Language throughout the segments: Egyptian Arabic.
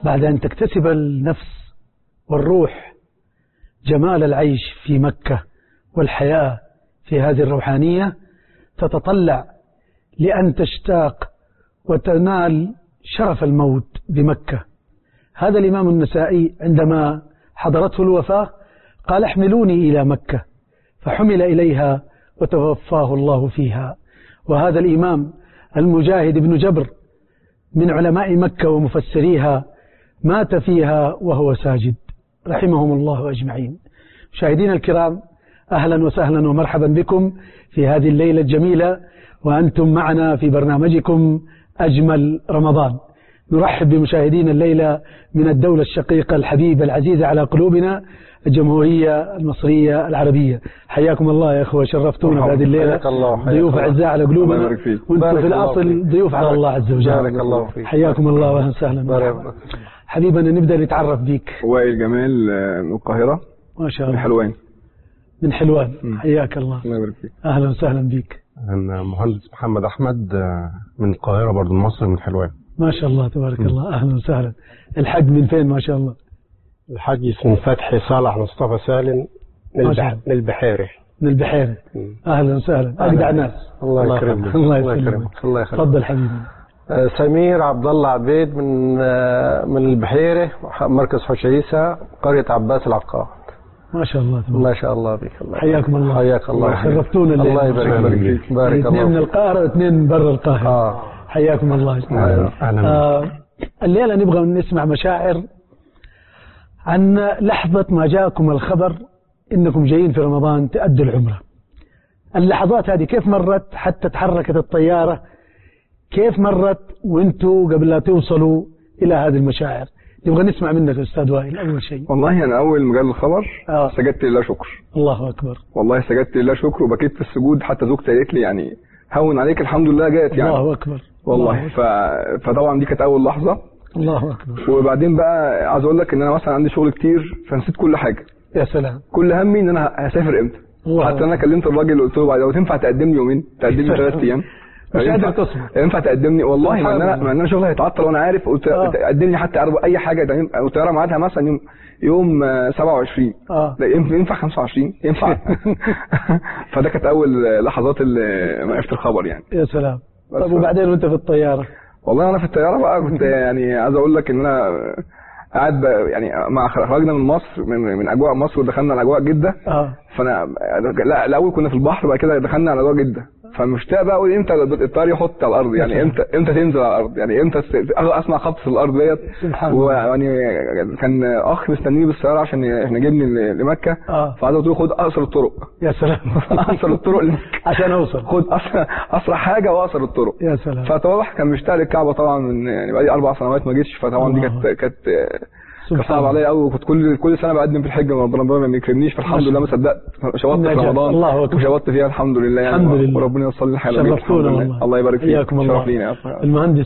بعد أن تكتسب النفس والروح جمال العيش في مكة والحياة في هذه الروحانية تتطلع لأن تشتاق وتنال شرف الموت بمكة هذا الإمام النسائي عندما حضرته الوفاة قال احملوني إلى مكة فحمل إليها وتوفاه الله فيها وهذا الإمام المجاهد بن جبر من علماء مكة ومفسريها مات فيها وهو ساجد رحمهم الله أجمعين مشاهدينا الكرام أهلا وسهلا ومرحبا بكم في هذه الليلة الجميلة وأنتم معنا في برنامجكم أجمل رمضان نرحب بمشاهدينا الليلة من الدولة الشقيقة الحبيبة العزيزة على قلوبنا الجمهورية المصرية العربية حياكم الله يا أخوة شرفتونا في هذه الليلة ضيوف أعزاء على قلوبنا وانتم في الأصل ضيوف على الله عز وجل بارك الله فيك حياكم الله وأهلا وسهلا حبيبنا نبدأ نتعرف بيك وائل جمال من القاهرة ما شاء من الله حلوان من حلوان حياك الله الله يبارك فيك أهلا وسهلا بيك أنا مهندس محمد أحمد آه، من القاهرة برضو من مصر من حلوان ما شاء الله تبارك الله أهلا وسهلا الحج من فين ما شاء الله الحاج اسمه فتحي صالح مصطفى سالم من, ما شاء البح... الله. من البحيرة من البحيرة مم. أهلا وسهلا أجدع ناس الله يكرمك الله الله يسلمك يكرمك الله يخليك تفضل حبيبي آه، سمير عبد الله عبيد من آه، من البحيرة مركز حشيسة قرية عباس العقاد ما شاء الله تبارك ما شاء الله بك الله حياكم الله حياك الله شرفتونا الليلة. الله يبارك شكراً فيك لك. بارك اثنين من الله فيك القاهرة واثنين من برا القاهرة اه حياكم الله أيوة. أهلا آه الليلة نبغى نسمع مشاعر عن لحظة ما جاءكم الخبر إنكم جايين في رمضان تأدوا العمرة اللحظات هذه كيف مرت حتى تحركت الطيارة كيف مرت وانتوا قبل لا توصلوا إلى هذه المشاعر نبغى نسمع منك يا أستاذ وائل أول شيء والله أنا أول ما جالي الخبر آه. سجدت لله شكر الله أكبر والله سجدت لله شكر وبكيت في السجود حتى زوجتي قالت لي يعني هون عليك الحمد لله جات يعني الله أكبر والله ف... فطبعا دي كانت أول لحظة الله أكبر وبعدين بقى عايز أقول لك إن أنا مثلا عندي شغل كتير فنسيت كل حاجة يا سلام كل همي إن أنا هسافر إمتى الله حتى انا كلمت الراجل قلت له بعد لو تنفع تقدم لي يومين تقدم لي ثلاث ايام مش ينفع- قادر تصبر. ينفع تقدمني والله سبحان ما ان انا الله. ما ان انا شغلي هيتعطل وانا عارف قلت آه. تقدم لي حتى أربع- اي حاجه ده ينفع- والطياره ميعادها مثلا يوم يوم آه، 27 آه. لا ينفع ينفع 25 ينفع فده كانت اول لحظات اللي ما عرفت الخبر يعني يا سلام بس طب وبعدين وانت في الطيارة والله انا في الطياره بقى كنت يعني عايز اقول لك ان انا قاعد بقى يعني مع خرجنا من مصر من من اجواء مصر ودخلنا على اجواء جده اه فانا لا الاول كنا في البحر بعد كده دخلنا على جوه جده فمشتاق بقى اقول امتى الطيار يحط على الارض يعني امتى امتى تنزل على الارض يعني امتى س- اسمع خبط في الارض ديت سبحان الله. ويعني كان اخ مستنيني بالسياره عشان احنا جبني ل- لمكه اه فقعدت قلت له خد اقصر الطرق يا سلام اقصر الطرق لمكة. عشان اوصل خد اسرع اسرع حاجه واقصر الطرق يا سلام فطبعا كان مشتاق للكعبه طبعا من يعني بقالي اربع سنوات ما جيتش فطبعا دي الله. كانت كانت كانت سبحان صعب الله. عليا قوي وكنت كل كل سنه بقدم في الحجه ربنا ربنا ما يكرمنيش فالحمد لله ما صدقت شوطت في نجاح. رمضان الله أكبر. وشوطت فيها الحمد لله يعني الحمد لله. وربنا يوصل لي الحياه الجميلة. شرفتونا الحمد لله. والله الله يبارك فيك حياكم الله شرف لينا يا أخي. المهندس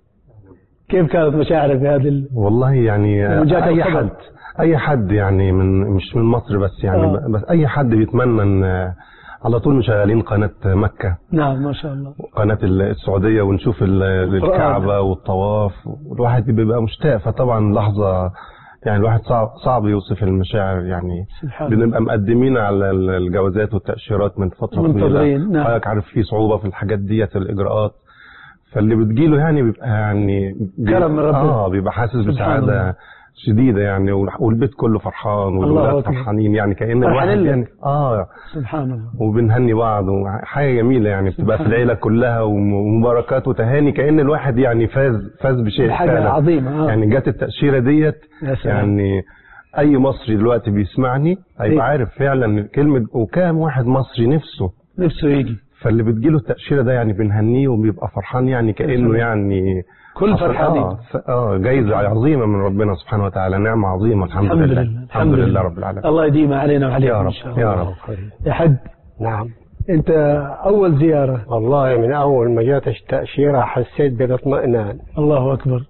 كيف كانت مشاعرك في هذه ال... والله يعني لما جاك اي الخبر. حد اي حد يعني من مش من مصر بس يعني آه. بس اي حد بيتمنى ان على طول مشغلين قناه مكه نعم ما شاء الله قناه السعوديه ونشوف ال- الكعبه والطواف والواحد بيبقى مشتاق فطبعا لحظه يعني الواحد صعب صعب يوصف المشاعر يعني سبحان الله بنبقى مقدمين على ال- الجوازات والتأشيرات من فترة منتظرين، طويلة نعم. حضرتك عارف في صعوبة في الحاجات ديت الإجراءات فاللي بتجيله يعني بيبقى يعني بي- كرم من ربنا. اه بيبقى حاسس سبحان الله. بسعادة شديدة يعني وال- والبيت كله فرحان الله والولاد أكبر. فرحانين يعني كأن فرحانين الواحد لك. يعني اه سبحان الله وبنهني بعض وحاجة جميلة يعني بتبقى في سبحان العيلة كلها وم- ومباركات وتهاني كأن الواحد يعني فاز فاز بشيء حاجة فعلا. عظيمة آه. يعني جت التأشيرة ديت يا سلام يعني اي مصري دلوقتي بيسمعني إيه. هيبقى عارف فعلا كلمه وكام واحد مصري نفسه نفسه يجي فاللي بتجيله التاشيره ده يعني بنهنيه وبيبقى فرحان يعني سلام. كانه يعني كل حصل- فرحانين. اه ف- اه جايزه عظيمه من ربنا سبحانه وتعالى نعمه عظيمه الحمد, الحمد لله لله الحمد لله رب العالمين الله يديمها علينا وعليكم يا إن رب شاء الله يا رب يا حد نعم انت اول زيارة والله من اول ما جات التأشيرة حسيت بالاطمئنان الله اكبر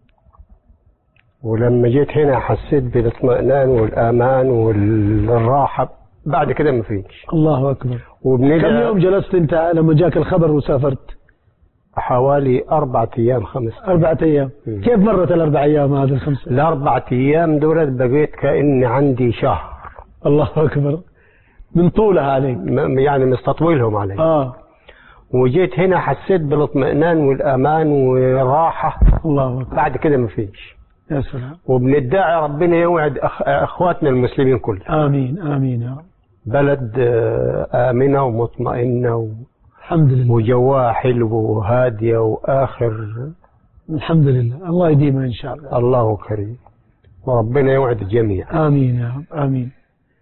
ولما جيت هنا حسيت بالاطمئنان والامان والراحة بعد كده ما فيش الله اكبر كم وبندعي يوم جلست انت لما جاك الخبر وسافرت حوالي أربعة أيام خمس أربعة أيام مم. كيف مرت الأربع أيام هذه الخمسة الأربعة أيام دولت بقيت كأني عندي شهر الله أكبر من طولها عليك م- يعني مستطولهم علي آه وجيت هنا حسيت بالاطمئنان والأمان والراحة الله أكبر بعد كده مفيش يا سلام وبندعي ربنا يوعد أخ... أخواتنا المسلمين كلهم آمين آمين يا رب بلد آه، آمنة ومطمئنة و- الحمد لله وجواها حلو وهادية وآخر الحمد لله الله يديمها إن شاء الله الله كريم وربنا يوعد الجميع آمين يا رب آمين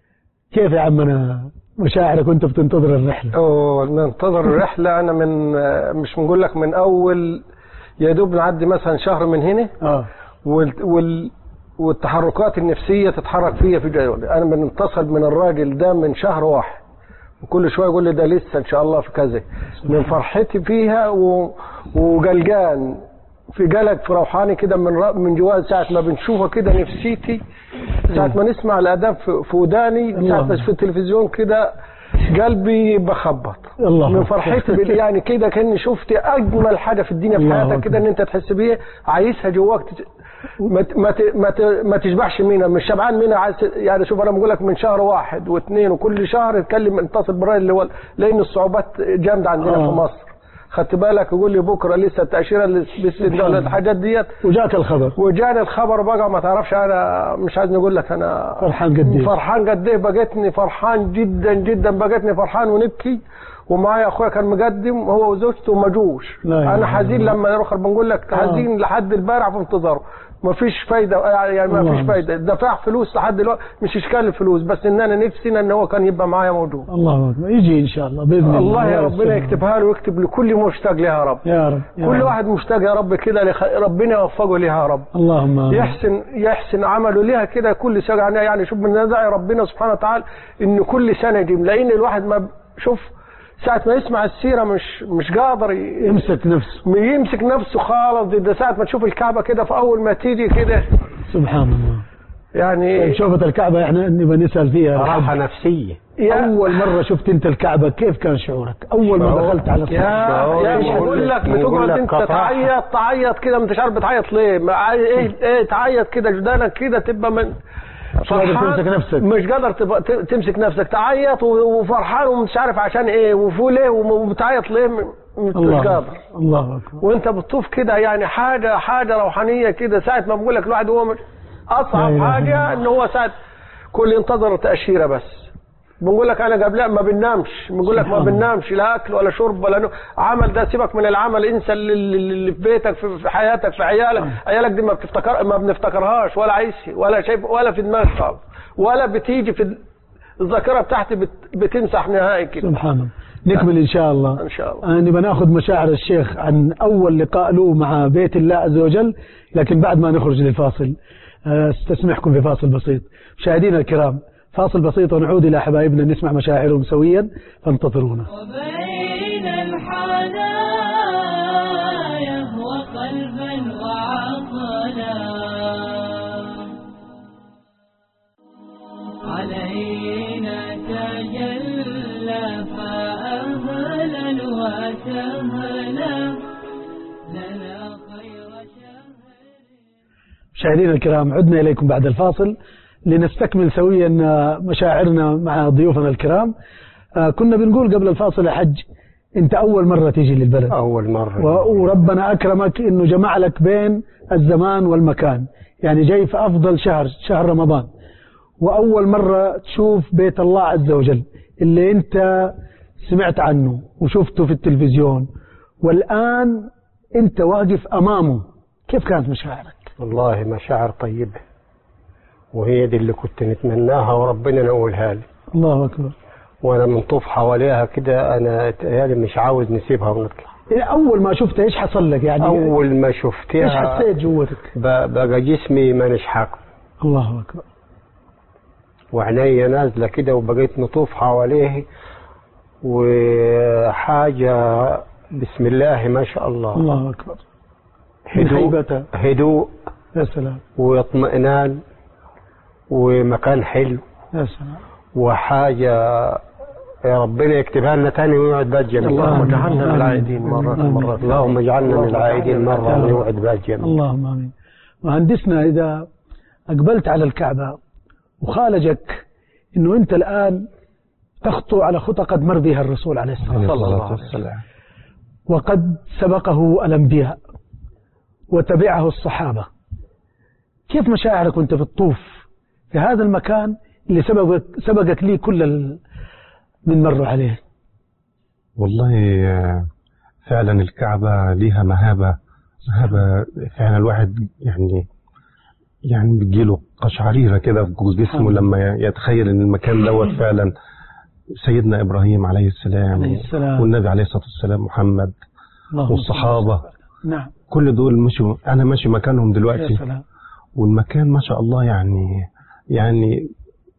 كيف يا عمنا مشاعرك وانت بتنتظر الرحلة أوه، ننتظر الرحلة أنا من مش بنقول لك من أول يا دوب نعدي مثلا شهر من هنا آه وال وال والتحركات النفسية تتحرك فيا في جو. أنا بنتصل من الراجل ده من شهر واحد وكل شوية يقول لي ده لسه إن شاء الله في كذا من فرحتي فيها و... وقلقان في قلق في روحاني كده من ر... من جواز ساعة ما بنشوفها كده نفسيتي ساعة ما نسمع الأداب في في وداني ساعة الله. ما في التلفزيون كده قلبي بخبط الله من فرحتي بال- يعني كده كاني شفت اجمل حاجه في الدنيا في الله حياتك كده ان انت تحس بيها عايزها جواك تت- ما ت- ما ت- ما ت- ما تشبعش منها مش شبعان منها عايز ت- يعني شوف انا بقول لك من شهر واحد واثنين وكل شهر اتكلم اتصل بالراجل اللي هو لان الصعوبات جامده عندنا آه. في مصر خدت بالك يقول لي بكره لسه التاشيره لسه الحاجات ديت وجاك الخبر وجاني الخبر بقى ما تعرفش انا مش عايز نقول لك انا فرحان قد ايه فرحان قد ايه بقيتني فرحان جدا جدا بقيتني فرحان ونبكي ومعايا اخويا كان مقدم هو وزوجته وما جوش لا إله انا حزين إلا لما نروح بنقول لك آه. حزين لحد البارح في انتظاره ما فيش فايده يعني ما الله فيش فايده دفع فلوس لحد دلوقتي مش اشكال الفلوس بس ان انا نفسي ان هو كان يبقى معايا موجود الله أكبر يجي إن شاء الله بإذن الله الله يا ربنا يستر. يكتبها له ويكتب لكل مشتاق لها يا رب يا رب يا كل رب. واحد مشتاق يا رب كده لخ... ربنا يوفقه لها يا رب اللهم آمين. يحسن يحسن عمله ليها كده كل سنه يعني يعني شوف بندعي ربنا سبحانه وتعالى ان كل سنه يجيب لان الواحد ما ب- شوف ساعه ما يسمع السيره مش مش قادر ي- يمسك نفسه يمسك نفسه خالص ده ساعه ما تشوف الكعبه كده في اول ما تيجي كده سبحان الله يعني طيب شوفة الكعبة احنا نبغى نسأل فيها راحة نفسية يا أول مرة شفت أنت الكعبة كيف كان شعورك؟ أول ما شعور. دخلت على يا الصلاة يا مش مش بقول لك بقول بتقعد لك انت قطاع. تعيط تعيط كده ما انتش عارف بتعيط ليه ما عاي- ايه ايه تعيط كده جدانك كده تبقى من مش قادر تمسك نفسك. مش قادر تبقى ت- تمسك نفسك تعيط و- وفرحان ومش عارف عشان ايه وفول ايه وم- وبتعيط ليه م- مش الله قادر أكبر. الله أكبر وانت بتطوف كده يعني حاجه حاجه روحانيه كده ساعه ما بقول لك الواحد هو مش لا اصعب إله حاجه إلا ان هو ساعه كل ينتظر تاشيره بس بنقول لك انا قبلها ما بننامش بنقول لك ما سبحان الله. بننامش لا اكل ولا شرب ولا نوم عمل ده سيبك من العمل انسى اللي, اللي اللي في بيتك في في حياتك في عيالك عيالك دي ما بتفتكر ما بنفتكرهاش ولا عايش ولا شايف ولا في دماغك خالص ولا بتيجي في الذاكره بتاعتي بت بتمسح نهائي كده سبحان الله نكمل إن شاء الله ان شاء الله آه، نبغى ناخذ مشاعر الشيخ عن أول لقاء له مع بيت الله عز وجل لكن بعد ما نخرج للفاصل آه، استسمحكم في فاصل بسيط مشاهدينا الكرام فاصل بسيط ونعود إلى حبايبنا نسمع مشاعرهم سويا فانتظرونا وبين الحنايا وقلبا وعقلا علينا تجلى فأهلا وسهلا لنا خير شهر مشاهدينا الكرام عدنا إليكم بعد الفاصل لنستكمل سويا آه، مشاعرنا مع ضيوفنا الكرام آه، كنا بنقول قبل الفاصل يا حج أنت أول مرة تيجي للبلد أول مرة و- وربنا أكرمك إنه جمع لك بين الزمان والمكان يعني جاي في أفضل شهر شهر رمضان وأول مرة تشوف بيت الله عز وجل اللي أنت سمعت عنه وشفته في التلفزيون والآن أنت واقف أمامه كيف كانت مشاعرك؟ والله مشاعر طيبة وهي دي اللي كنت نتمناها وربنا نقولها لي الله أكبر وانا منطوف حواليها كده انا تهيألي مش عاوز نسيبها ونطلع أول ما شفتها إيش حصل لك يعني اول ما إيش شفتها حسيت جوتك؟ ب- بقى جسمي مانيش حاكم الله أكبر وعينيا نازله كده وبقيت نطوف حواليه وحاجه بسم الله ما شاء الله الله أكبر من هدوء هيبتها هدوء يا سلام واطمئنان ومكان حلو يا سلام وحاجة يا ربنا يكتبها لنا تاني ويوعد بها الجميع اللهم آمين. اجعلنا من آمين. العائدين مرة آمين. مرة اللهم اجعلنا من العائدين مرة آمين. ويوعد بها الجميع اللهم امين مهندسنا اذا اقبلت على الكعبه وخالجك انه انت الان تخطو على خطى قد مر بها الرسول عليه الصلاه عليه والسلام الصلاة والسلام وقد سبقه الانبياء وتبعه الصحابه كيف مشاعرك وانت بتطوف في هذا المكان اللي سبقك سبقك ليه كل ال- من مروا عليه والله آه، فعلا الكعبة ليها مهابة مهابة فعلا الواحد يعني يعني بتجيله قشعريرة كده في جسمه لما يتخيل ان المكان دوت فعلا سيدنا ابراهيم عليه السلام عليه السلام. والنبي عليه الصلاة والسلام محمد اللهم والصحابة صل- نعم كل دول مشوا انا ماشي مكانهم يا دلوقتي سلام والمكان ما شاء الله يعني يعني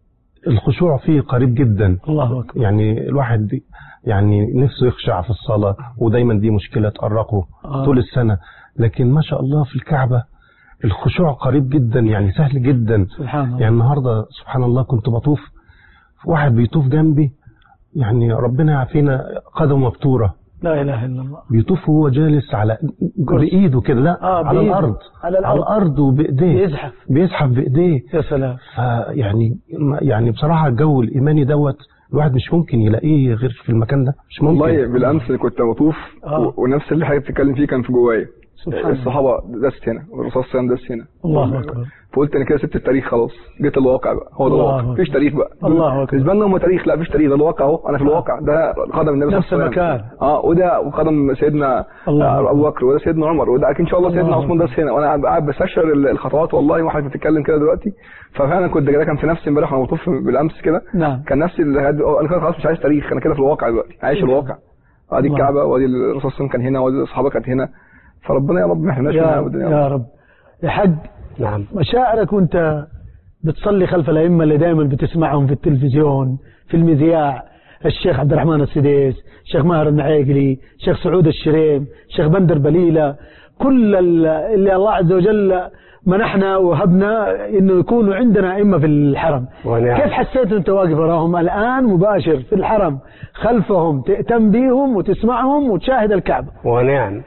الخشوع فيه قريب جدا الله اكبر يعني الواحد يعني نفسه يخشع في الصلاة ودايما دي مشكلة تقرقه آه. طول السنة لكن ما شاء الله في الكعبة الخشوع قريب جدا يعني سهل جدا سبحان الله يعني النهاردة سبحان الله كنت بطوف واحد بيطوف جنبي يعني ربنا يعافينا قدمه مبتورة لا اله الا الله بيطوف وهو جالس على بإيده كده لا آه، على بإيده. الأرض على الأرض. على الأرض وبإيديه يزحف بيزحف بإيديه يا سلام فيعني يعني بصراحة الجو الإيماني دوت الواحد مش ممكن يلاقيه غير في المكان ده مش ممكن والله بالامس اللي كنت بطوف آه. و- ونفس اللي حضرتك بتتكلم فيه كان في جوايا سبحان الله الصحابه دست هنا والرسول صلى الله عليه وسلم دست هنا الله اكبر فقلت انا كده سبت التاريخ خلاص جيت الواقع بقى هو ده الله الواقع أكبر. مفيش تاريخ بقى الله أكبر. بالنسبه لنا هم تاريخ لا مفيش تاريخ ده الواقع اهو انا في الواقع ده قدم النبي نفس صلى الله عليه وسلم المكان. اه وده قدم سيدنا الله آه، أكبر. ابو بكر وده سيدنا عمر وده اكيد ان شاء الله الله سيدنا عثمان أكبر. داس هنا وانا قاعد- قاعد بستشعر ال- الخطوات والله واحد بتتكلم كده دلوقتي ففعلا كنت ده كان في نفسي امبارح وانا بطوف بالامس كده نعم كان نفسي اللي هاد- انا كده خلاص مش عايز تاريخ انا كده في الواقع دلوقتي عايش الواقع ادي الله. الكعبه وادي الرسول صلى الله عليه وسلم كان هنا وادي الصحابه كانت هنا فربنا يا رب ما يحرمناش يا, منها ابدا يا رب يا رب يا حج نعم مشاعرك وانت بتصلي خلف الأئمة اللي دائما بتسمعهم في التلفزيون في المذياع الشيخ عبد الرحمن السديس الشيخ ماهر النعيقلي الشيخ سعود الشريم الشيخ بندر بليلة كل ال- اللي الله عز وجل منحنا وهبنا انه يكونوا عندنا ائمه في الحرم ونعم. كيف حسيت وانت واقف وراهم الان مباشر في الحرم خلفهم تهتم بيهم وتسمعهم وتشاهد الكعبه ونعم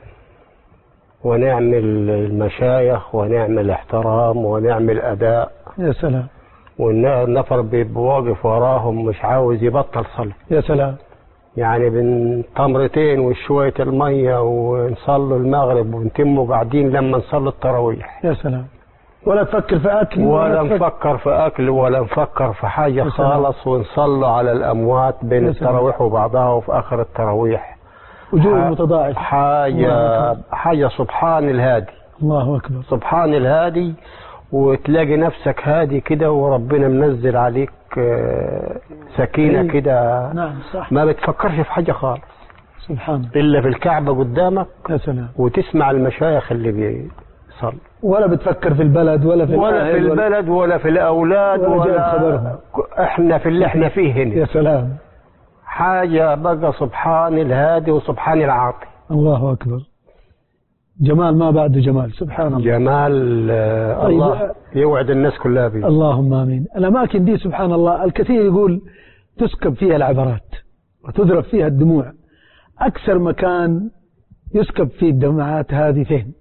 ونعم المشايخ ونعم الاحترام ونعم الأداء يا سلام والنفر بيبقى واقف وراهم مش عاوز يبطل صلاة يا سلام يعني بين تمرتين وشوية المية ونصلوا المغرب ونتموا قاعدين لما نصلوا التراويح يا سلام ولا تفكر في اكل ولا تفكر- نفكر في أكل ولا نفكر في حاجة يا سلام. خالص ونصلوا على الأموات بين يا سلام. التراويح وبعضها وفي آخر التراويح وجوه ح- متضاعفه الله حاجة أكبر. حاجة سبحان الهادي الله اكبر سبحان الهادي وتلاقي نفسك هادي كده وربنا منزل عليك آه، سكينة أي. كده نعم صح ما بتفكرش في حاجة خالص سبحان الله إلا في الكعبة قدامك يا سلام وتسمع المشايخ اللي بيصلوا ولا بتفكر في البلد ولا في ولا في الأهل البلد ولا في الأولاد ولا جايب ولا خبرهم. احنا في اللي احنا فيه يا هنا سلام حاجة بقى سبحان الهادي وسبحان العاطي الله اكبر جمال ما بعده جمال سبحان الله جمال آه، طيب. الله يوعد الناس كلها بيه اللهم امين الاماكن دي سبحان الله الكثير يقول تسكب فيها العبرات وتذرف فيها الدموع اكثر مكان يسكب فيه الدمعات هذه فين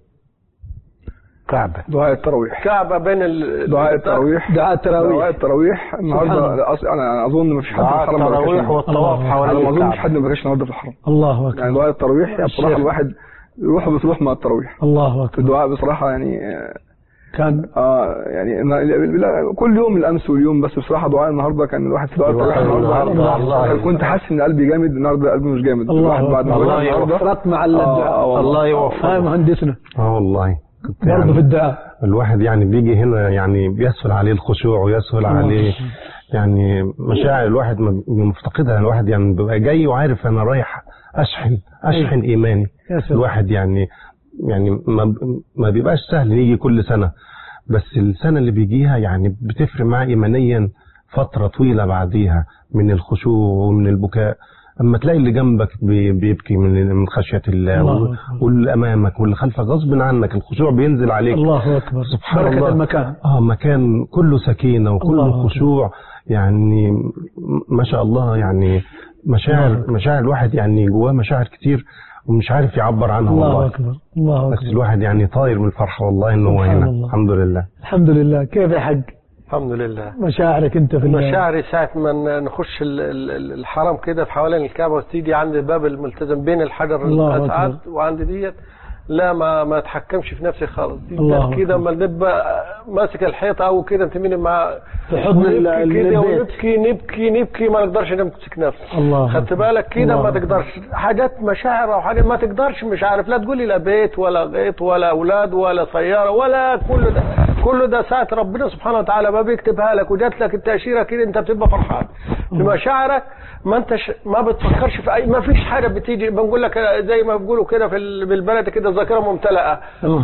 كعبة دعاء التراويح كعبة بين ال... دعاء التراويح دعاء دعاء التراويح التراويح سبحان النهارده أص- انا أنا اظن ما فيش حد في دعاء الحرم ما بكاش التراويح النهاردة. والطواف الله. انا ما حوالين اظنش حد الكعبة ما بكاش النهارده في الحرم الله اكبر يعني دعاء التراويح يعني بصراحه الشيخ. الواحد يروح بتروح مع التراويح الله اكبر الدعاء بصراحه يعني آه، كان اه يعني أنا- لا، كل يوم الامس واليوم بس بصراحه دعاء النهارده كان الواحد في دعاء التراويح الله النهارده الله الله. أنا كنت حاسس ان قلبي جامد النهارده قلبي مش جامد الله الواحد بعد ما أكبر. دعا الله النهارده فرط مع آه، الدعاء آه، والله. الله هاي يوفقك مهندسنا اه والله كنت برضه في يعني الدعاء الواحد يعني بيجي هنا يعني بيسهل عليه الخشوع ويسهل عليه يعني مشاعر الواحد ما- مفتقدها الواحد يعني بيبقى جاي وعارف انا رايح اشحن اشحن ايماني يا سلام الواحد يعني يعني ما ما بيبقاش سهل يجي كل سنه بس السنه اللي بيجيها يعني بتفرق معاه ايمانيا فتره طويله بعديها من الخشوع ومن البكاء اما تلاقي اللي جنبك بي- بيبكي من من خشيه الله الله و- أكبر. واللي امامك واللي خلفك غصب عنك الخشوع بينزل عليك الله اكبر سبحان بركه الله. المكان اه مكان كله سكينه الله وكله أكبر. خشوع يعني م- ما شاء الله يعني مشاعر مشاعر الواحد يعني جواه مشاعر كتير ومش عارف يعبر عنها الله والله أكبر الله بس أكبر الواحد يعني طاير من الفرحة والله إن هو سبحان هنا الله. الحمد لله الحمد لله كيف يا حق الحمد لله مشاعرك أنت في الله مشاعري ساعة ما نخش ال- ال- ال- الحرم كده في حوالين الكعبة وتيجي عند باب الملتزم بين الحجر الله الأسعد أكبر. وعند ديت لا ما ما اتحكمش في نفسي خالص دي الله كانت كده أكبر. اما نبقى ماسك الحيطة أو كده تمين مع في حضن ال- ونبكي كده البيت. ونبكي نبكي نبكي ما نقدرش نمسك نفسي الله خدت بالك كده الله ما أكبر. تقدرش حاجات مشاعر او حاجات ما تقدرش مش عارف لا تقول لي لا بيت ولا غيط ولا اولاد ولا سياره ولا كل ده كل ده ساعه ربنا سبحانه وتعالى ما بيكتبها لك وجات لك التاشيره كده انت بتبقى فرحان في مشاعرك ما انتش ما بتفكرش في اي ما فيش حاجه بتيجي بنقول لك زي ما بيقولوا كده في ال- بالبلد كده ذاكره ممتلئه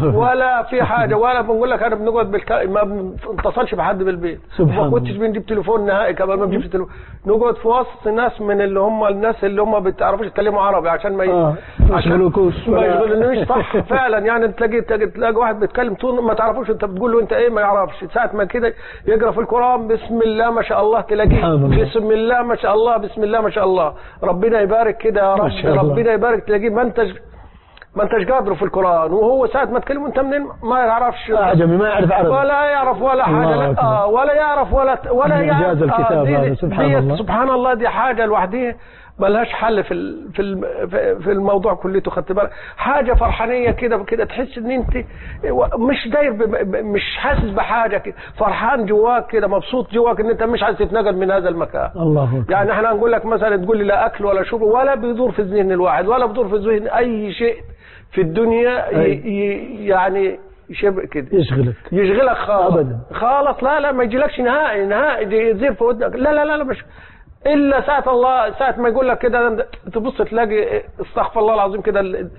ولا في حاجه ولا بنقول لك انا بنقعد بالك... ما بنتصلش بحد بالبيت سبحان ما كنتش بنجيب تليفون نهائي كمان ما بنجيبش تليفون نقعد في وسط ناس من اللي هم الناس اللي هم بتعرفوش يتكلموا عربي عشان ما ي... آه، ما عشان- يشغلوكوش ما ولا- يشغلونيش صح فعلا يعني تلاقي تلاقي, تلاقي واحد بيتكلم طول ما تعرفوش انت بتقول له انت ايه ما يعرفش ساعه ما كده يقرا في القران بسم الله ما شاء الله تلاقيه سبحان الله. بسم الله ما شاء الله بسم الله ما شاء الله ربنا يبارك كده يا ما رب شاء الله. ربنا يبارك تلاقيه ما انتش ما انتش قادره في القران وهو ساعه ما تكلم انت منين ما يعرفش أعجمي ما يعرف عربي ولا يعرف ولا حاجه الله لا أكبر. آه ولا يعرف ولا ولا من يعرف إعجاز الكتاب دي- هذا، سبحان دي الله. سبحان الله دي حاجه لوحدها ملهاش حل في ال- في الم- في- في الموضوع كلته خدت بالك حاجه فرحانيه كده كده تحس ان انت مش داير ب- ب- مش حاسس بحاجه كده فرحان جواك كده مبسوط جواك ان انت مش عايز تتنقل من هذا المكان الله أكبر يعني احنا نقول لك مثلا تقول لي لا اكل ولا شرب ولا بيدور في ذهن الواحد ولا بيدور في ذهن اي شيء في الدنيا ي- أي. ي- يعني شبه كده يشغلك يشغلك خالص أبداً. خالص لا لا ما يجيلكش نهائي نهائي دي يزير في ودنك لا لا لا, لا مش الا ساعه الله ساعه ما يقول لك كده تبص تلاقي استغفر الله العظيم كده ال-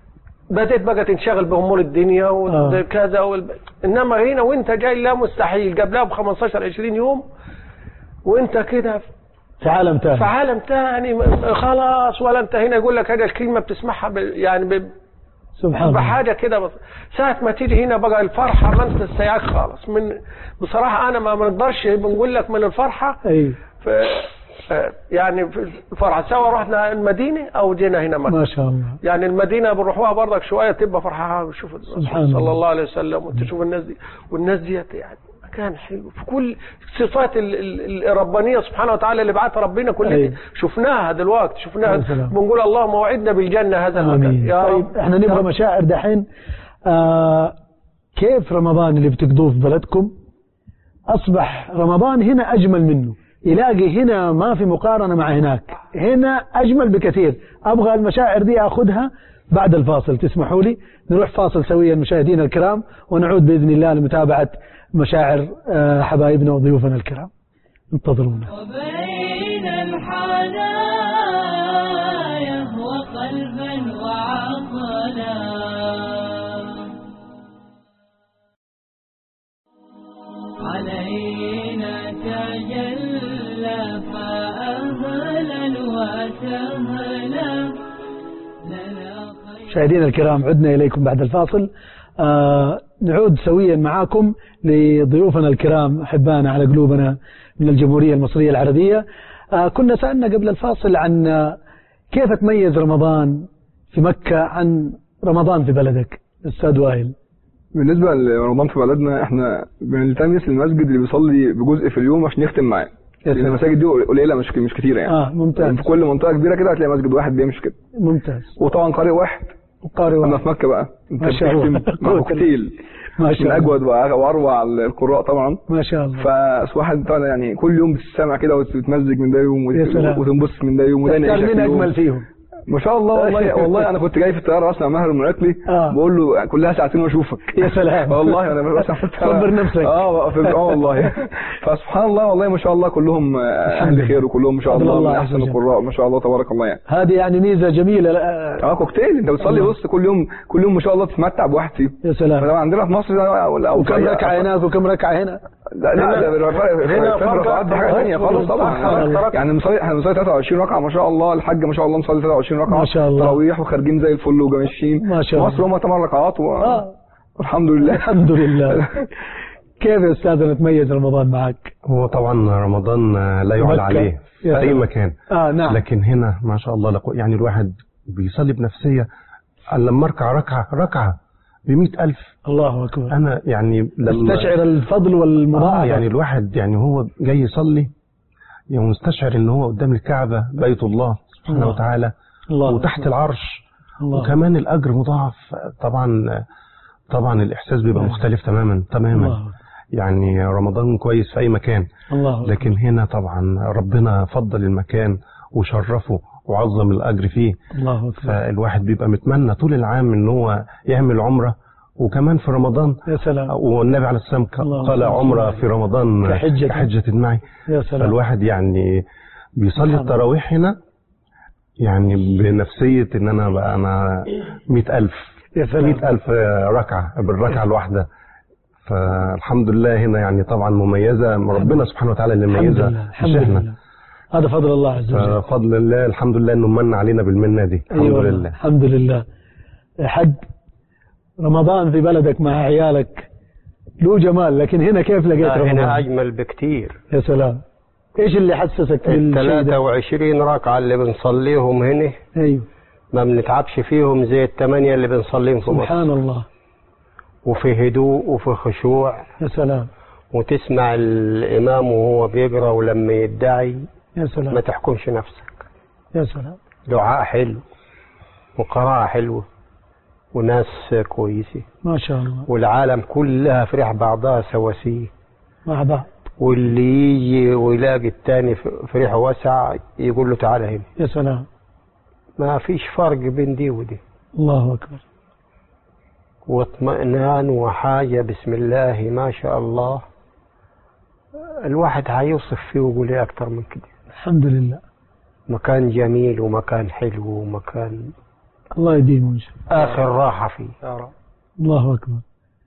بدأت بقى تنشغل بأمور الدنيا وكذا وال... إنما هنا وأنت جاي لا مستحيل قبلها ب 15 20 يوم وأنت كده في عالم في ثاني عالم تاني خلاص ولا أنت هنا يقول لك هذه الكلمة بتسمعها ب... يعني ب... سبحان الله بحاجه كده بس ساعه ما تيجي هنا بقى الفرحه ما انت استيعاك خالص من بصراحه انا ما بنقدرش بنقول لك من الفرحه أي ف آه، يعني في الفرحه سواء رحنا المدينه او جينا هنا مكه ما شاء الله يعني المدينه بنروحوها برضك شويه تبقى فرحه شوف الرسول سبحان الله. صلى الله عليه وسلم وتشوف الناس دي والناس ديت يعني مكان حلو في كل صفات ال- ال- الربانيه سبحانه وتعالى اللي بعتها ربنا كل أي. دي شفناها دلوقتي شفناها يا سلام. بنقول اللهم وعدنا بالجنه هذا المكان آمين يا طيب رب احنا نبغى مشاعر دحين آه كيف رمضان اللي بتقضوه في بلدكم أصبح رمضان هنا أجمل منه يلاقي هنا ما في مقارنة مع هناك هنا أجمل بكثير أبغى المشاعر دي أخذها بعد الفاصل تسمحوا لي نروح فاصل سويا مشاهدينا الكرام ونعود بإذن الله لمتابعة مشاعر آه، حبايبنا وضيوفنا الكرام انتظرونا وبين الحنايا وقلبا وعقلا علينا تجلى فأهلا وسهلا لنا خير مشاهدينا الكرام عدنا إليكم بعد الفاصل آه نعود سويا معاكم لضيوفنا الكرام أحبانا على قلوبنا من الجمهورية المصرية العربية آه كنا سألنا قبل الفاصل عن آه، كيف تميز رمضان في مكة عن رمضان في بلدك أستاذ وائل بالنسبة لرمضان في بلدنا احنا بنلتمس المسجد اللي بيصلي بجزء في اليوم عشان نختم معاه يا لأن سلام. المساجد دي قليلة مش مش كتيرة يعني آه ممتاز في كل منطقة كبيرة كده هتلاقي مسجد واحد بيمشي كده ممتاز وطبعا قارئ واحد قارئ اما واحد. في مكة بقى انت ما شاء الله. بتختم مع كوكتيل ما من شاء الله أجود وأ- وأروع القراء طبعا ما شاء الله فواحد طبعا يعني كل يوم بتستمع كده وتتمزج من ده يوم يا سلام. وت- وتنبسط من ده يوم وده تختار نعيشك مين في يوم. أجمل فيهم ما شاء الله والله والله انا كنت جاي في الطياره اسمع ماهر المعقلي آه. بقول له كلها ساعتين واشوفك يا سلام. والله انا بسمع في الطيارة. صبر نفسك. اه في- اه والله فسبحان الله والله ما شاء الله كلهم آه، اهل خير وكلهم ما شاء فضل الله الله من عز احسن وجل. القراء ما شاء الله تبارك الله يعني هذه يعني ميزة جميلة آه، اه كوكتيل انت بتصلي الله. بص كل يوم كل يوم ما شاء الله تتمتع بواحد فيهم يا سلام فطبعا عندنا في مصر ده او أو وكم في- ركعة هناك وكم ركعة هنا لا لا ده بالرفاق- هنا في فرق الركعات دي حاجه أكبر. ثانيه خالص سبحان الله. طبعا يعني بنصلي احنا بنصلي 23 ركعه ما شاء الله الحاج ما شاء الله مصلي 23 ركعه ما شاء الله. تراويح وخارجين زي الفل وجماشين ما شاء الله. مصر هم 8 ركعات و... آه. الحمد لله الحمد لله كيف يا أستاذ نتميز رمضان معك هو طبعا رمضان آه، لا يعلى مكة. عليه في يا اي سلام. مكان اه نعم لكن هنا ما شاء الله لقو يعني الواحد بيصلي بنفسيه أنا لما اركع ركعه ركعه بمئة ألف الله اكبر أنا يعني لما استشعر الفضل والمضاعفة آه يعني الواحد يعني هو جاي يصلي يعني مستشعر ان هو قدام الكعبة بيت الله سبحانه الله. وتعالى الله وتحت أكبر. العرش الله وكمان الأجر مضاعف طبعا طبعا الإحساس بيبقى الله. مختلف تماما تماما الله يعني رمضان كويس في أي مكان الله أكبر. لكن هنا طبعا ربنا فضل المكان وشرفه وعظم الأجر فيه الله اكبر فالواحد بيبقى متمنى طول العام ان هو يعمل عمرة وكمان في رمضان يا سلام والنبي عليه السلام ك- اللهم قال صل عمرة وسلم. في رمضان كحجة. كحجة معي يا سلام فالواحد يعني بيصلي سبحان التراويح هنا يعني بنفسية ان انا بقى انا مئة ألف يا سلام مئة ألف ركعة بالركعة الواحدة فالحمد لله هنا يعني طبعا مميزة ربنا سبحانه وتعالى اللي الحمد مميزة لله الحمد مش احنا لله هذا فضل الله عز وجل ففضل الله الحمد لله انه من علينا بالمنة دي الحمد أيوة والله. لله الحمد لله حد رمضان في بلدك مع عيالك له جمال لكن هنا كيف لقيت لا، هنا رمضان أجمل بكتير يا سلام ايش اللي حسسك ال بالشيء ده 23 ركعة اللي بنصليهم هنا ايوه ما بنتعبش فيهم زي الثمانية اللي بنصليهم في مصر سبحان الله وفي هدوء وفي خشوع يا سلام وتسمع الإمام وهو بيقرأ ولما يدعي يا ما سلام تحكمش نفسك يا سلام دعاء حلو وقراءة حلوة وناس كويسة ما شاء الله والعالم كلها فرح بعضها سواسية مع بعض واللي يجي ويلاقي التاني فرح واسع يقول له تعالى هنا يا سلام ما فيش فرق بين دي ودي الله اكبر واطمئنان وحاجة بسم الله ما شاء الله الواحد هيوصف فيه ويقول ايه أكتر من كده الحمد لله مكان جميل ومكان حلو ومكان الله يديمه ان شاء الله آخر راحة فيه يا رب الله اكبر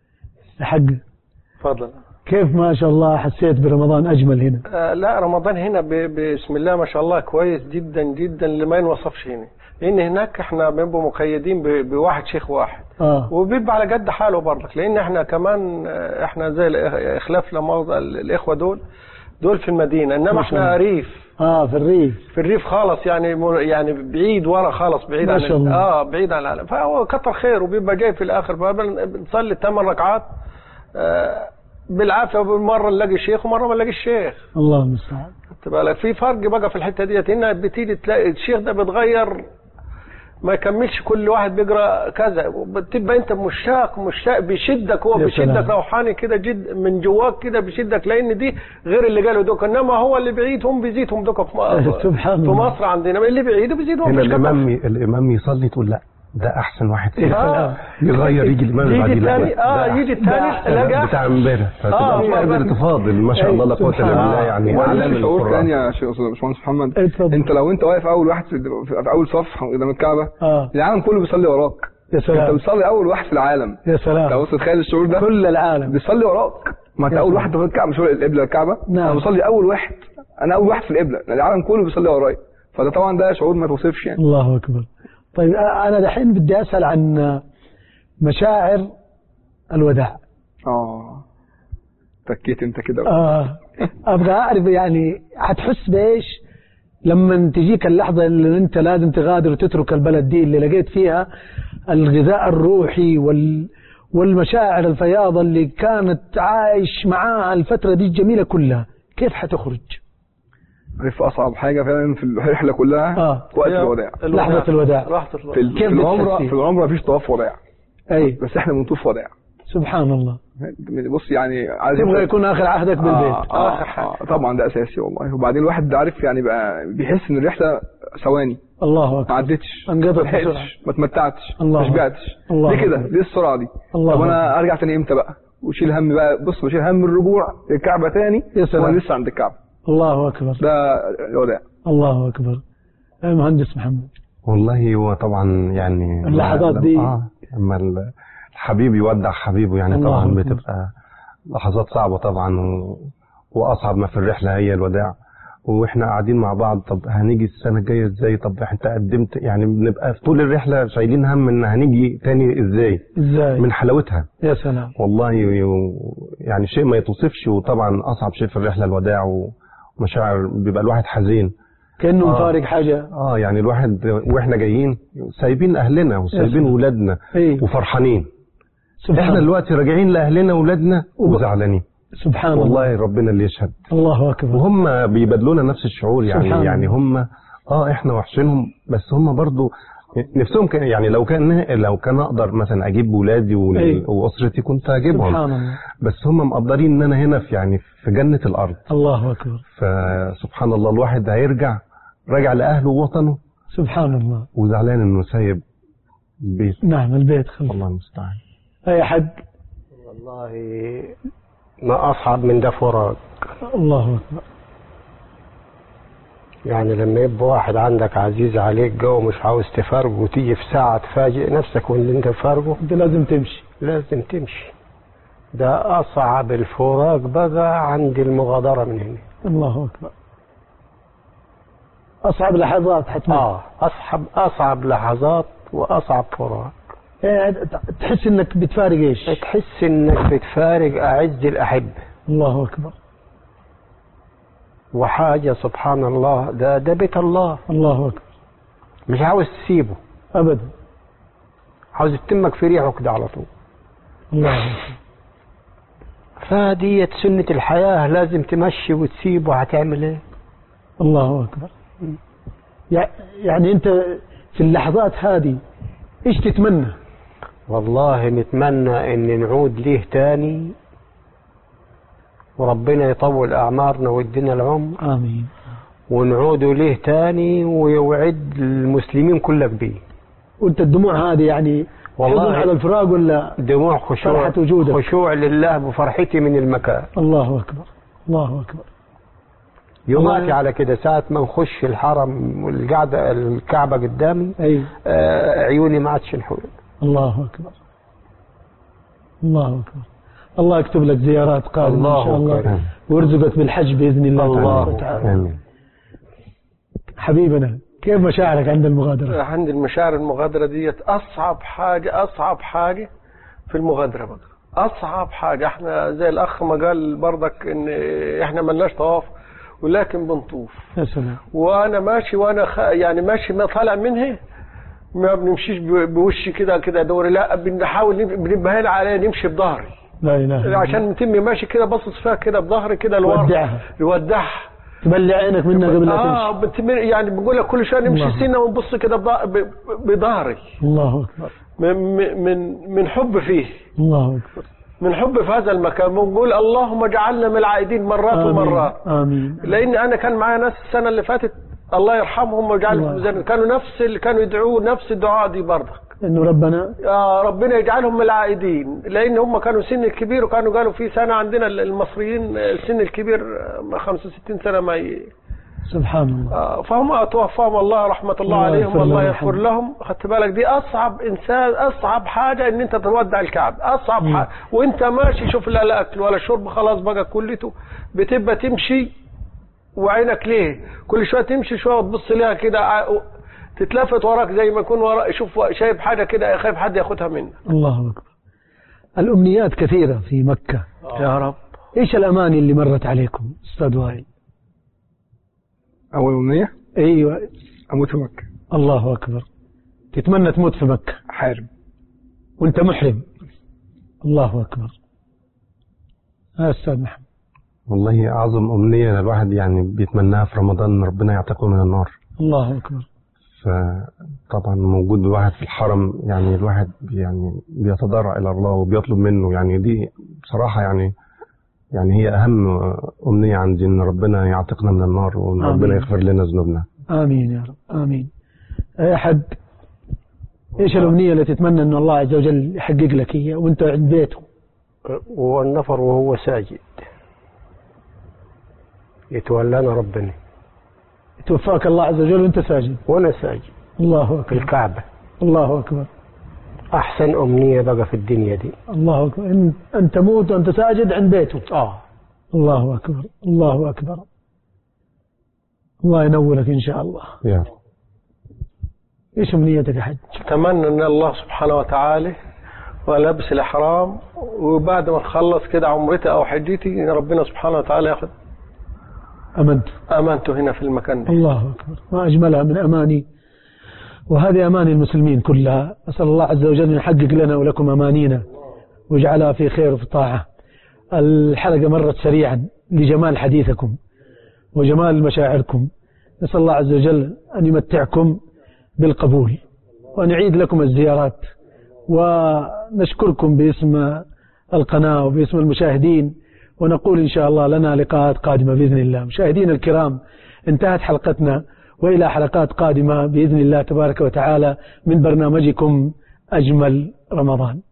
حق تفضل كيف ما شاء الله حسيت برمضان اجمل هنا آه لا رمضان هنا ب- بسم الله ما شاء الله كويس جدا جدا اللي ما ينوصفش هنا لان هناك احنا بنبقى مقيدين ب- بواحد شيخ واحد اه وبيبقى على قد حاله برضك لان احنا كمان آه، احنا زي الإخ- اخلاف لمؤاخذة ال- الاخوه دول دول في المدينه انما ما شاء احنا الله. ريف اه في الريف في الريف خالص يعني مر- يعني بعيد ورا خالص بعيد ما عن شاء الله. اه بعيد عن العالم فهو كتر خير وبيبقى جاي في الاخر بقى بن- بنصلي ثمان ركعات آه بالعافيه مره نلاقي شيخ ومره ما نلاقيش شيخ الله المستعان خدت بالك في فرق بقى في الحته ديت هنا بتيجي تلاقي الشيخ ده بيتغير ما يكملش كل واحد بيقرا كذا بتبقى انت مشتاق مشتاق بيشدك هو يا بيشدك سلام. روحاني كده جد من جواك كده بيشدك لان دي غير اللي قالوا دوك انما هو اللي بعيد هم بيزيدهم دوك في م- سبحان في الله. مصر عندنا اللي بعيد بيزيدهم هنا مش كتر. الامام الامام يصلي تقول لا ده احسن واحد يا فينا سلام. يغير يجي الامام اللي يجي بعديه لا، الثاني اه ده يجي أحسن. الثاني بتاع تلاقي امبارح فتبقى في آه. قادر تفاضل ما شاء الله لا قوه الا سبحان بالله الله. يعني ولا علم شعور القرآن. تاني يا شيخ أستاذ باشمهندس محمد اتفضل. انت لو انت واقف اول واحد في, في اول صف قدام الكعبه اه العالم كله بيصلي وراك يا انت سلام بتصلي اول واحد في العالم يا انت سلام بص تخيل الشعور ده كل العالم بيصلي وراك ما انت يا اول سلام. واحد في الكعبه مش هو القبله الكعبه نعم. انا بصلي اول واحد انا اول واحد في القبله العالم كله بيصلي ورايا فده طبعا ده شعور ما توصفش يعني الله اكبر طيب أ- انا دحين بدي اسال عن مشاعر الوداع اه تكيت انت كده آه ابغى اعرف يعني حتحس بايش لما تجيك اللحظه اللي انت لازم تغادر وتترك البلد دي اللي لقيت فيها الغذاء الروحي وال والمشاعر الفياضة اللي كانت عايش معاها الفترة دي الجميلة كلها كيف حتخرج عارف اصعب حاجه فعلا في الرحله كلها آه. وقت الوداع لحظة الوداع لحظة الوداع في ال- كيف في العمره بتحسي؟ في العمره مفيش طواف وداع اي بس احنا بنطوف وداع سبحان الله بص يعني عايز تبغى يكون اخر عهدك بالبيت آه آه آه طبعا ده اساسي والله وبعدين الواحد عارف يعني بقى بيحس ان الرحله ثواني الله ما اكبر عدتش انقضت ما بسرعة. لحقتش ما اتمتعتش الله ما شبعتش الله ليه كده أكبر. ليه السرعه دي الله طب انا أكبر. ارجع تاني امتى بقى وشيل هم بقى بص بشيل هم الرجوع للكعبه تاني يا سلام. وانا لسه عند الكعبه الله اكبر ده الوداع الله اكبر يا مهندس محمد والله هو طبعا يعني اللحظات لما- دي. اه لما ال- الحبيب يودع حبيبه يعني الله طبعا أكبر. بتبقى لحظات صعبة طبعا و... وأصعب ما في الرحلة هي الوداع واحنا قاعدين مع بعض طب هنيجي السنة الجاية ازاي طب انت قدمت يعني بنبقى في طول الرحلة شايلين هم ان هنيجي تاني ازاي ازاي من حلاوتها يا سلام والله ي- يعني شيء ما يتوصفش وطبعا اصعب شيء في الرحلة الوداع و... مشاعر بيبقى الواحد حزين كأنه آه. مفارق حاجة اه يعني الواحد واحنا جايين سايبين اهلنا وسايبين سلام. ولادنا إيه. وفرحانين سبحان احنا الله دلوقتي راجعين لاهلنا وولادنا وب- وزعلانين سبحان الله والله ربنا اللي يشهد الله أكبر وهم بيبادلونا نفس الشعور يعني سبحان يعني الله. هم اه احنا وحشينهم بس هم برضو نفسهم كان يعني لو كان لو كان اقدر مثلا اجيب ولادي ول- أي. واسرتي كنت اجيبهم سبحان الله بس هم مقدرين ان انا هنا في يعني في جنة الارض الله أكبر فسبحان الله الواحد هيرجع راجع لاهله ووطنه سبحان الله وزعلان انه سايب البيت نعم البيت خلف الله المستعان أي حد والله ما أصعب من ده فراق الله أكبر يعني لما يبقى واحد عندك عزيز عليك جو ومش عاوز تفارقه وتيجي في ساعة تفاجئ نفسك واللي انت فارقه أنت لازم تمشي لازم تمشي ده أصعب الفراق بقى عند المغادرة من هنا الله أكبر أصعب لحظات حتما آه أصعب أصعب لحظات وأصعب فراق يعني تحس إنك بتفارق إيش تحس إنك بتفارق أعز الأحبة الله أكبر وحاجة سبحان الله ده ده بيت الله الله أكبر مش عاوز تسيبه أبدا عاوز تتمك في ريحه كده على طول الله أكبر فديت سنة الحياة لازم تمشي وتسيب وهتعمل ايه الله أكبر يع- يعني أنت في اللحظات هذه إيش تتمنى والله نتمنى ان نعود ليه تاني وربنا يطول اعمارنا ويدينا العمر آمين ونعود ليه تاني ويوعد المسلمين كلك بيه وأنت الدموع هذه يعني والله حزن على الفراق ولا دموع خشوع فرحة وجودك. خشوع لله بفرحتي من المكان الله أكبر الله أكبر يوماتي على كده ساعة ما نخش الحرم والقعدة الكعبة قدامي أي آه عيوني ما عادش نحول الله أكبر الله أكبر الله يكتب لك زيارات قادمة إن الله شاء الله أكبر. ويرزقك بالحج بإذن الله الله تبارك وتعالى امين حبيبنا كيف مشاعرك عند المغادرة عند المشاعر المغادرة ديت أصعب حاجة أصعب حاجة في المغادرة بقى أصعب حاجة احنا زي الأخ ما قال برضك إن احنا ملناش طواف ولكن بنطوف يا سلام وأنا ماشي وأنا خ... يعني ماشي ما طالع منها ما بنمشيش ب- بوشي كده كده دوري لا بنحاول نم- بنبهل عليه نمشي بظهري لا إله إلا الله عشان نتم ماشي كده باصص فيها كده بظهري كده لورا ودعها. يودعها تبلع عينك منها قبل لا اه تمشي بتم... يعني بقول لك كل شويه نمشي الله. سنه ونبص كده بض- ب- بظهري الله أكبر من من من حب فيه الله أكبر من حب في هذا المكان ونقول اللهم اجعلنا من العائدين مرات آمين ومرات آمين لان انا كان معايا ناس السنه اللي فاتت الله يرحمهم ويجعلهم الله. في ميزان كانوا نفس اللي كانوا يدعوه نفس الدعاء دي برضك إنه ربنا يا ربنا يجعلهم من العائدين لان هم كانوا سن الكبير وكانوا قالوا في سنه عندنا المصريين السن الكبير 65 سنه ما ي... سبحان الله آه، فهم توفاهم الله رحمة الله الله عليهم يغفر والله لهم يغفر ويرحمهم. لهم خدت بالك دي أصعب إنسان أصعب حاجة إن أنت تودع الكعب أصعب مم. حاجة وأنت ماشي شوف لا لا أكل ولا شرب خلاص بقى كلته بتبقى تمشي وعينك ليه كل شوية تمشي شوية وتبص لها كده ع- تتلفت وراك زي ما يكون وراك شوف شايف حاجة كده خايف حد ياخدها منك الله أكبر الأمنيات كثيرة في مكة يا رب إيش الأماني اللي مرت عليكم أستاذ وائل أول أمنية أيوة أموت في مكة الله أكبر تتمنى تموت في مكة حارب وانت محرم الله أكبر يا أستاذ محمد والله اعظم امنيه الواحد يعني بيتمناها في رمضان ان ربنا يعتقه من النار الله أكبر فطبعا موجود الواحد في الحرم يعني الواحد يعني بيتضرع الى الله وبيطلب منه يعني دي بصراحه يعني يعني هي اهم امنيه عندي ان ربنا يعتقنا من النار وان آمين. ربنا يغفر لنا ذنوبنا آمين يا رب آمين أي أحد إيش الأمنية اللي تتمنى أن الله عز وجل يحقق لك هي وأنت عند بيته والنفر وهو ساجد يتولانا ربنا توفاك الله عز وجل وأنت ساجد وانا ساجد الله في أكبر الكعبة الله أكبر احسن امنية بقى في الدنيا دي الله أكبر إن, أن تموت وأنت ساجد عند بيته اه الله أكبر الله أكبر الله ينولك إن شاء الله يا رب. إيش أمنيتك يا حج أتمنى أن الله سبحانه وتعالى ولبس الإحرام وبعد ما نخلص كده عمرتي أو حجتي ربنا سبحانه وتعالى ياخد أمنت امنت هنا في المكان ده الله أكبر ما أجملها من أماني وهذه أماني المسلمين كلها أسأل الله عز وجل أن يحقق لنا ولكم أمانينا ويجعلها في خير وفي طاعة الحلقة مرت سريعا لجمال حديثكم وجمال مشاعركم نسأل الله عز وجل أن يمتعكم بالقبول وأن يعيد لكم الزيارات ونشكركم باسم القناة وباسم المشاهدين ونقول إن شاء الله لنا لقاءات قادمة بإذن الله مشاهدينا الكرام انتهت حلقتنا وإلى حلقات قادمة بإذن الله تبارك وتعالى من برنامجكم أجمل رمضان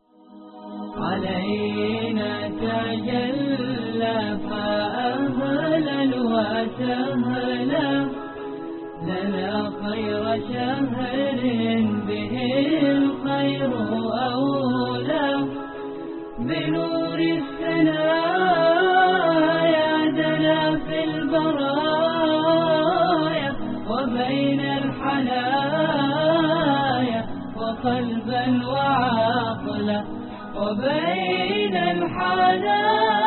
علينا تجلى فأهلا وسهلا لنا خير شهر به الخير أولى بنور السنايا دنا في البرايا وبين الحنايا وقلبا وعقلا وبين الحنايا